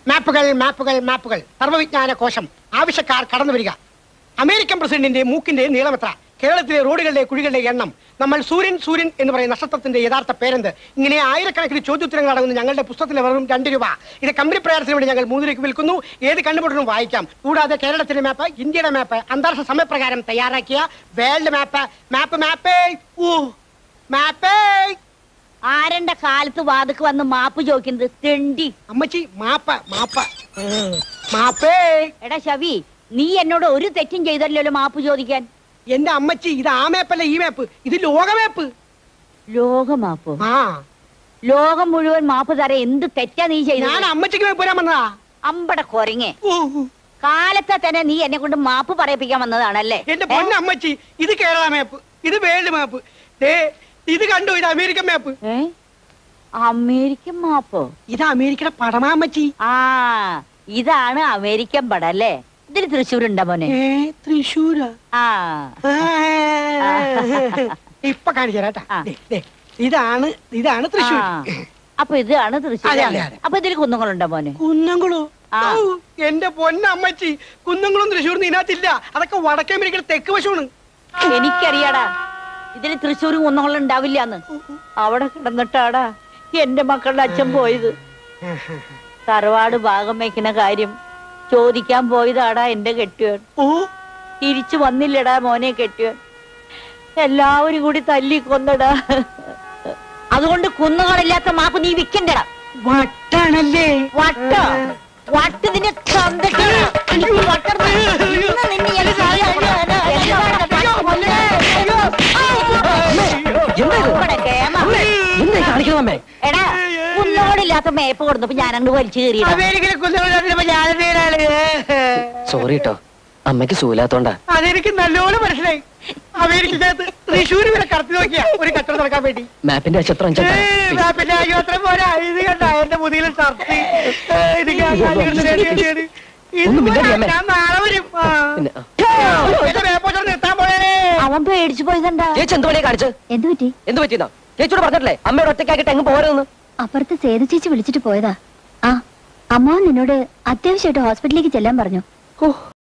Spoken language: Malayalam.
മാപ്പുകൾ മാപ്പുകൾ മാപ്പുകൾ സർവ്വവിജ്ഞാന കോശം ആവശ്യക്കാർ കടന്നു വരിക അമേരിക്കൻ പ്രസിഡന്റിന്റെ മൂക്കിന്റെ നീളമെത്ര കേരളത്തിലെ റോഡുകളുടെ കുഴികളുടെ എണ്ണം നമ്മൾ സൂര്യൻ സൂര്യൻ എന്ന് പറയുന്ന നക്ഷത്രത്തിന്റെ യഥാർത്ഥ പേരെന്ത് ഇങ്ങനെ ആയിരക്കണക്കിന് ചോദ്യോത്തരങ്ങൾ അടങ്ങുന്ന ഞങ്ങളുടെ പുസ്തകത്തിൽ വെറും രണ്ട് രൂപ ഇത് കമ്പനി പ്രയാസത്തിന് വേണ്ടി ഞങ്ങൾ മൂന്ന് രൂപയ്ക്ക് വിൽക്കുന്നു ഏത് കണ്ടുപിടുത്തവും വായിക്കാം കൂടാതെ കേരളത്തിന്റെ മാപ്പ് ഇന്ത്യയുടെ മാപ്പ് അന്താരാഷ്ട്ര സമയപ്രകാരം തയ്യാറാക്കിയ വേൾഡ് മാപ്പ് മാപ്പ് മാപ്പേ ഓ മാപ്പേ ആരണ്ട കാലത്ത് വാതുക്ക് വന്ന് മാപ്പ് ചോദിക്കുന്നത് തെണ്ടി അമ്മച്ചി മാപ്പ മാപ്പ ഉം. മാപ്പേ എടാ ശവി നീ എന്നോട് ഒരു തെറ്റും ചെയ്തല്ലോ മാപ്പ് ചോദിക്കാൻ എന്റെ അമ്മച്ചി ഇത് ആ മാപ്പല്ല ഈ മാപ്പ് ഇത് ലോക മാപ്പ് ലോകമാപ്പോ ആ ലോകം മുഴുവൻ മാപ്പ് തര എന്ത് തെറ്റാ നീ ഞാൻ ചെയ്തത് അമ്മച്ചിക്ക് മാപ്പ് വരാൻ വന്നതാ അമ്പട കൊരങ്ങെ ഓ, കാലത്തെ തന്നെ നീ എന്നെ കൊണ്ട് മാപ്പ് പറയിപ്പിക്കാൻ വന്നതാണല്ലേ എന്റെ ഏ? പൊന്ന അമ്മച്ചി ഇത് കേരള മാപ്പ് ഇത് വേൾഡ് മാപ്പ് ദേ ഇത് കണ്ടു ഇത് അമേരിക്കൻ മാപ്പ് ഏ? അമേരിക്കൻ മാപ്പോ ഇത് അമേരിക്കയുടെ പടമാ അമ്മച്ചി ആ ഇതാണ് അമേരിക്കൻ പടം അല്ലേ ഇതിന് തൃശ്ശൂരുണ്ടോ മോനെ ഏ തൃശ്ശൂരാ ആ ആ. ഇപ്പൊ കാണിച്ചു തരാട്ടാ ആ. ദേ, ദേ, ഇതാണ് ഇതാണ് തൃശ്ശൂർ ആ. അപ്പൊ ഇതാണ് തൃശ്ശൂർ അതെ, അതെ, അതെ. അപ്പൊ ഇതിൽ കുന്നുങ്ങളുണ്ടോ മോനെ കുന്നംകുളോ ആ. ഔ, എന്റെ പൊന്നമ്മച്ചി കുന്നംകുളം തൃശ്ശൂർ ഇതിനകത്തില്ല അതൊക്കെ വടക്കേ അമേരിക്കയുടെ തെക്ക് വശമാണ് എനിക്കറിയാടാ ഇതിൽ തൃശ്ശൂർ കുന്നുകളും ഉണ്ടാവില്ലാന്ന് അവിടെ കിടന്നിട്ടാടാ എന്റെ മക്കളുടെ അച്ഛൻ പോയത് തറവാട് ഭാഗം വയ്ക്കുന്ന കാര്യം ചോദിക്കാൻ പോയതാടാ എന്റെ കെട്ടിയവൻ ഓ തിരിച്ചു വന്നില്ലടാ മോനെ കെട്ടിയവൻ എല്ലാവരും കൂടി തല്ലി കൊന്നടാ അതുകൊണ്ട് കുന്നുകളില്ലാത്ത മാപ്പ് നീ വിക്കണ്ടടാ വട്ടാണല്ലേ വട്ട വട്ട് നിന്നെ തന്നിട്ടാ. എനിക്ക് വട്ടം തന്നു. ഇന്ന് നിന്നെ ഞാൻ ശരിയാക്കണം. എന്താണ് പണ്ട്? ഇവിടെ കേമ. എന്തായി കാണിക്കണം അമ്മേ എടാ കുന്നോടില്ലാത്ത മേപ്പ് കൊടുത്തപ്പോ ഞാൻ അങ്ങ് വലിച്ചു കയറിയതാ അമേരിക്കയിലെ കുന്നംകുളത്തിപ്പോ ഞാനെന്താണ് സോറി കേട്ടോ അമ്മയ്ക്ക് സൂലാത്തോണ്ടാ അതെനിക്ക് നല്ലോണം മനസ്സിലായി അമേരിക്കക്കകത്ത് തൃശ്ശൂർ വരെ കടത്തി നോക്കിയാ ഒരു കച്ചവടം നടക്കാൻ വേണ്ടി മാപ്പിന്റെ നക്ഷത്രം ഏ, ദാ പിന്നെ അയ്യോ അത്ര പോരാ ഇത് കണ്ട എന്റെ മുതിയിലെ ഷർട്ട് ഏ, ഇത് ഞാൻ കാണിക്കുന്നത് ready ആക്കിയാണ്. ഇത് ഒന്ന് മിണ്ടാതിരി പോരാ, അമ്മേ. ഞാൻ നാളെ വരും ആ. പിന്നെ, ആ. എന്റെ വേപ്പോച്ചോട് നിർത്താൻ പോയേ അവൻ പേടിച്ചു പോയതെന്താ ചേച്ചി എന്ത് പണിയാ കാണിച്ചത് എന്തു പറ്റി എന്ത് പറ്റിയെന്നോ ചേച്ചിയോട് പറഞ്ഞിട്ടില്ലേ അമ്മയോട് ഒറ്റയ്ക്കാക്കിട്ട് എങ്ങ് പോരെന്ന് അപ്പുറത്ത് സേതു ചേച്ചി വിളിച്ചിട്ട് പോയതാ ആ അമ്മാവൻ നിന്നോട് അത്യാവശ്യമായിട്ട് ഹോസ്പിറ്റലിലേക്ക് ചെല്ലാൻ പറഞ്ഞു ഓ